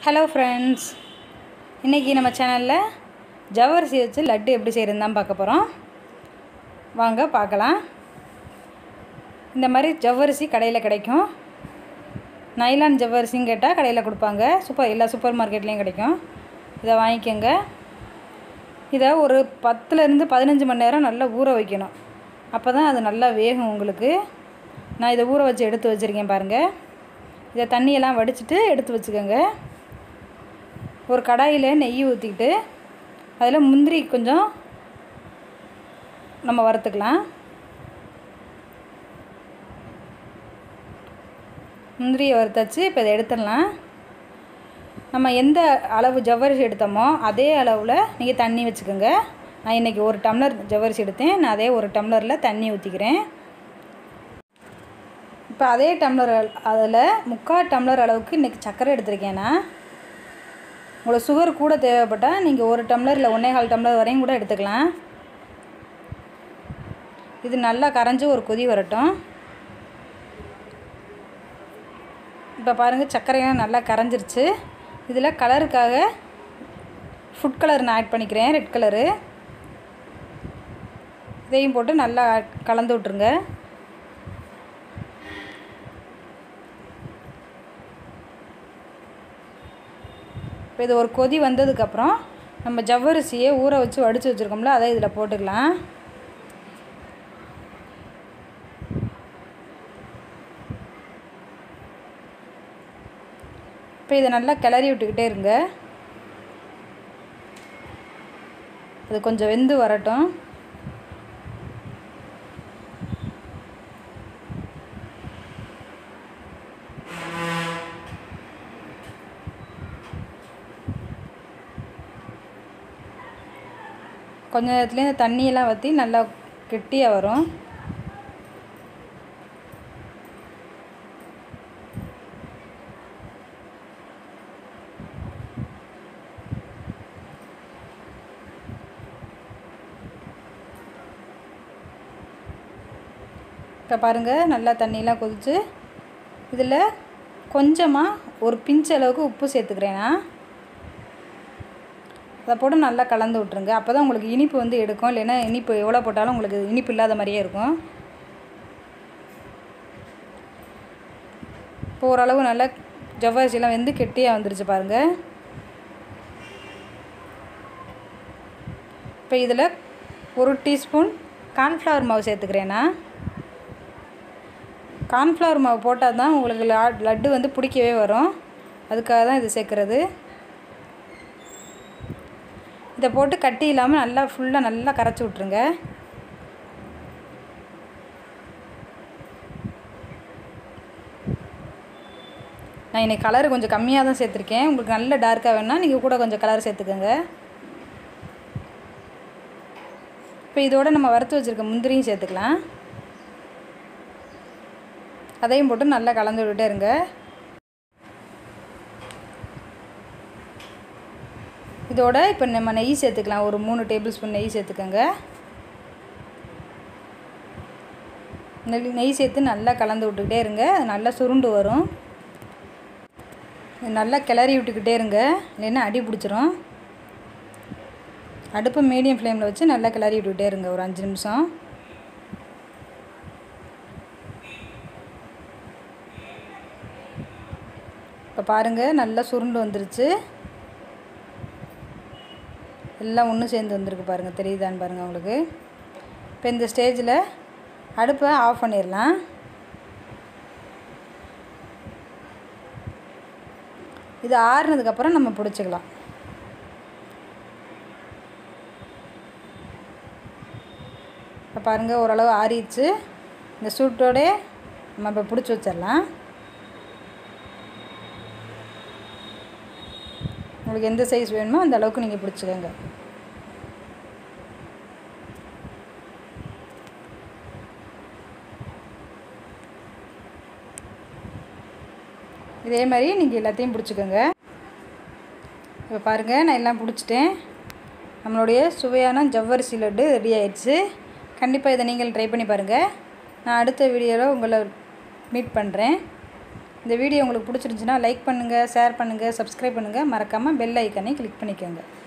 hello friends இன்றைக்கி நம்ம சேனலில் ஜவ்வரிசி வச்சு லட்டு எப்படி செய்கிறதுன்னு தான் பார்க்க போகிறோம் வாங்க பார்க்கலாம் இந்த மாதிரி ஜவ்வரிசி கடையில் கிடைக்கும் நைலான் ஜவ்வரிசின்னு கேட்டால் கடையில் கொடுப்பாங்க சூப்பர் எல்லா சூப்பர் மார்க்கெட்லேயும் கிடைக்கும் இதை வாங்கிக்கோங்க இதை ஒரு பத்துலேருந்து பதினஞ்சு மணி நேரம் நல்லா ஊற வைக்கணும் அப்போ தான் அது நல்லா வேகும் உங்களுக்கு நான் இதை ஊற வச்சு எடுத்து வச்சுருக்கேன் பாருங்கள் இதை தண்ணியெல்லாம் வடிச்சிட்டு எடுத்து வச்சுக்கோங்க ஒரு கடாயில் நெய் ஊற்றிக்கிட்டு அதில் முந்திரி கொஞ்சம் நம்ம வறுத்துக்கலாம் முந்திரியை வறுத்தாச்சு இப்போ இதை எடுத்துடலாம் நம்ம எந்த அளவு ஜவ்வரிசி எடுத்தோமோ அதே அளவில் நீங்கள் தண்ணி வச்சுக்கோங்க நான் இன்றைக்கி ஒரு டம்ளர் ஜவ்வரிசி எடுத்தேன் நான் அதே ஒரு டம்ளரில் தண்ணி ஊற்றிக்கிறேன் இப்போ அதே டம்ளர் அதில் முக்கால் டம்ளர் அளவுக்கு இன்றைக்கி சர்க்கரை எடுத்திருக்கேன் நான் உங்களுக்கு சுகர் கூட தேவைப்பட்டால் நீங்கள் ஒரு டம்ளர் இல்லை ஒன்றே கால் டம்ளர் வரையும் கூட எடுத்துக்கலாம் இது நல்லா கரைஞ்சி ஒரு கொதி வரட்டும் இப்போ பாருங்கள் சர்க்கரையெல்லாம் நல்லா கரைஞ்சிருச்சு இதில் கலருக்காக ஃபுட் கலர் நான் ஆட் பண்ணிக்கிறேன் ரெட் கலரு இதையும் போட்டு நல்லா கலந்து விட்ருங்க இப்போ இது ஒரு கொதி வந்ததுக்கப்புறம் நம்ம ஜவ்வரிசியை ஊற வச்சு வடித்து வச்சுருக்கோம்ல அதை இதில் போட்டுக்கலாம் இப்போ இதை நல்லா கிளறி விட்டுக்கிட்டே இருங்க அது கொஞ்சம் வெந்து வரட்டும் கொஞ்ச நேரத்துலேயே இந்த தண்ணியெல்லாம் வற்றி நல்லா கெட்டியாக வரும் இப்போ பாருங்கள் நல்லா தண்ணியெலாம் கொதிச்சு இதில் கொஞ்சமாக ஒரு பிஞ்ச் அளவுக்கு உப்பு சேர்த்துக்கிறேன் நான் அதை போட்டு நல்லா கலந்து விட்ருங்க அப்போ தான் உங்களுக்கு இனிப்பு வந்து எடுக்கும் இல்லைன்னா இனிப்பு எவ்வளோ போட்டாலும் உங்களுக்கு இனிப்பு இல்லாத மாதிரியே இருக்கும் இப்போ ஓரளவு நல்லா ஜவ்வரிசிலாம் வெந்து கெட்டியாக வந்துருச்சு பாருங்கள் இப்போ இதில் ஒரு டீஸ்பூன் கார்ன்ஃப்ளவர் மாவு சேர்த்துக்கிறேன்னா கார்ன்ஃப்ளவர் மாவு போட்டால் தான் உங்களுக்கு லட்டு வந்து பிடிக்கவே வரும் அதுக்காக தான் இது சேர்க்குறது இதை போட்டு கட்டி இல்லாமல் நல்லா ஃபுல்லாக நல்லா கரைச்சி விட்ருங்க நான் இன்றைக்கி கலர் கொஞ்சம் கம்மியாக தான் சேர்த்துருக்கேன் உங்களுக்கு நல்ல டார்க்காக வேணால் நீங்கள் கூட கொஞ்சம் கலர் சேர்த்துக்கோங்க இப்போ இதோட நம்ம வறுத்து வச்சுருக்க முந்திரியும் சேர்த்துக்கலாம் அதையும் போட்டு நல்லா கலந்து விட்டுட்டே இருங்க இதோட இப்போ நம்ம நெய் சேர்த்துக்கலாம் ஒரு மூணு டேபிள் ஸ்பூன் நெய் சேர்த்துக்கோங்க நெய் நெய் சேர்த்து நல்லா கலந்து விட்டுக்கிட்டே இருங்க அது நல்லா சுருண்டு வரும் நல்லா கிளறி விட்டுக்கிட்டே இருங்க இல்லைன்னா அடி பிடிச்சிரும் அடுப்பு மீடியம் ஃப்ளேமில் வச்சு நல்லா கிளறி விட்டுக்கிட்டே இருங்க ஒரு அஞ்சு நிமிஷம் இப்போ பாருங்கள் நல்லா சுருண்டு வந்துருச்சு எல்லாம் ஒன்று சேர்ந்து வந்திருக்கு பாருங்கள் தெரியுதான்னு பாருங்கள் உங்களுக்கு இப்போ இந்த ஸ்டேஜில் அடுப்பை ஆஃப் பண்ணிடலாம் இது ஆறுனதுக்கப்புறம் நம்ம பிடிச்சிக்கலாம் இப்போ பாருங்கள் ஓரளவு ஆறிடுச்சு இந்த சூட்டோடே நம்ம இப்போ பிடிச்சி வச்சிடலாம் உங்களுக்கு எந்த சைஸ் வேணுமோ அந்த அளவுக்கு நீங்கள் பிடிச்சிக்கோங்க இதே மாதிரி நீங்கள் எல்லாத்தையும் பிடிச்சிக்கோங்க இப்போ பாருங்கள் நான் எல்லாம் பிடிச்சிட்டேன் நம்மளுடைய சுவையான ஜவ்வரிசி லட்டு ரெடி ஆயிடுச்சு கண்டிப்பாக இதை நீங்கள் ட்ரை பண்ணி பாருங்கள் நான் அடுத்த வீடியோவில் உங்களை மீட் பண்ணுறேன் இந்த வீடியோ உங்களுக்கு பிடிச்சிருந்துச்சுன்னா லைக் பண்ணுங்கள் ஷேர் பண்ணுங்கள் சப்ஸ்கிரைப் பண்ணுங்கள் மறக்காமல் பெல் ஐக்கனை கிளிக் பண்ணிக்கோங்க